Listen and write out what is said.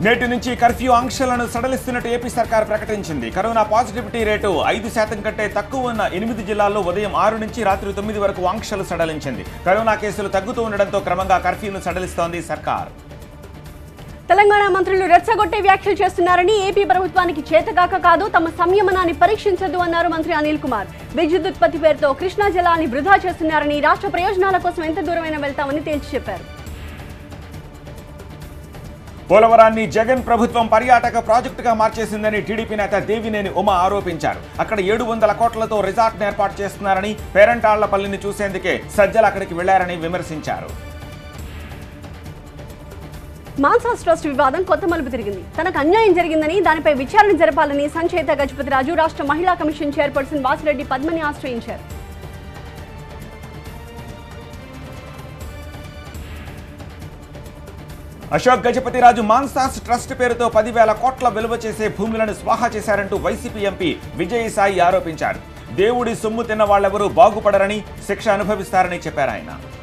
నేటి నుంచి curfew ఆంక్షలను సడలిస్తున్నట్టు AP సర్కార్ ప్రకటించింది కరోనా పాజిటివిటీ రేటు ఐదు శాతం కంటే తక్కువ ఉన్న ఎనిమిది జిల్లాల్లో ఉదయం ఆరు నుంచి రాత్రి తొమ్మిది వరకు ఆంక్షలు సడలించింది కరోనా కేసులు తగ్గుతూ ఉండడంతో క్రమంగా కర్ఫ్యూను సడలిస్తోంది సర్కార్ తెలంగాణ మంత్రులు రెచ్చగొట్టే వ్యాఖ్యలు చేస్తున్నారని ఏపీ ప్రభుత్వానికి చేతగాక కాదు తమ సంయమనాన్ని పరీక్షించదు అన్నారు మంత్రి అనిల్ కుమార్ విద్యుత్ ఉత్పత్తి పేరుతో కృష్ణా జలాన్ని వృధా చేస్తున్నారని రాష్ట్ర ప్రయోజనాల కోసం ఎంత దూరమైనా వెళ్తామని తేల్చి చెప్పారు పోలవరాన్ని జగన్ ప్రభుత్వం పర్యాటక ప్రాజెక్టుగా మార్చేసిందని టీడీపీ నేత దేవినేని ఉమ ఆరోపించారు అక్కడ ఏడు వందల కోట్లతో రిసార్ట్ను ఏర్పాటు చేస్తున్నారని పేరంటాళ్లపల్లిని చూసేందుకే సజ్జలు అక్కడికి వెళ్లారని విమర్శించారు మాన్సాస్ ట్రస్ట్ వివాదం కొత్త మలుపు తిరిగింది తనకు అన్యాయం జరిగిందని దానిపై విచారణ జరపాలని సంచేత గజపతి రాజు రాష్ట్ర మహిళా కమిషన్ చైర్పర్సన్ వాసిరెడ్డి పద్మని ఆశ్రయించారు అశోక్ గజపతిరాజు మాన్సాస్ ట్రస్ట్ పేరుతో పదివేల కోట్ల విలువ చేసే భూములను స్వాహా చేశారంటూ వైసీపీ ఎంపీ విజయసాయి ఆరోపించారు దేవుడి సొమ్ము తిన్న వాళ్ళెవరూ బాగుపడరని శిక్ష అనుభవిస్తారని చెప్పారు ఆయన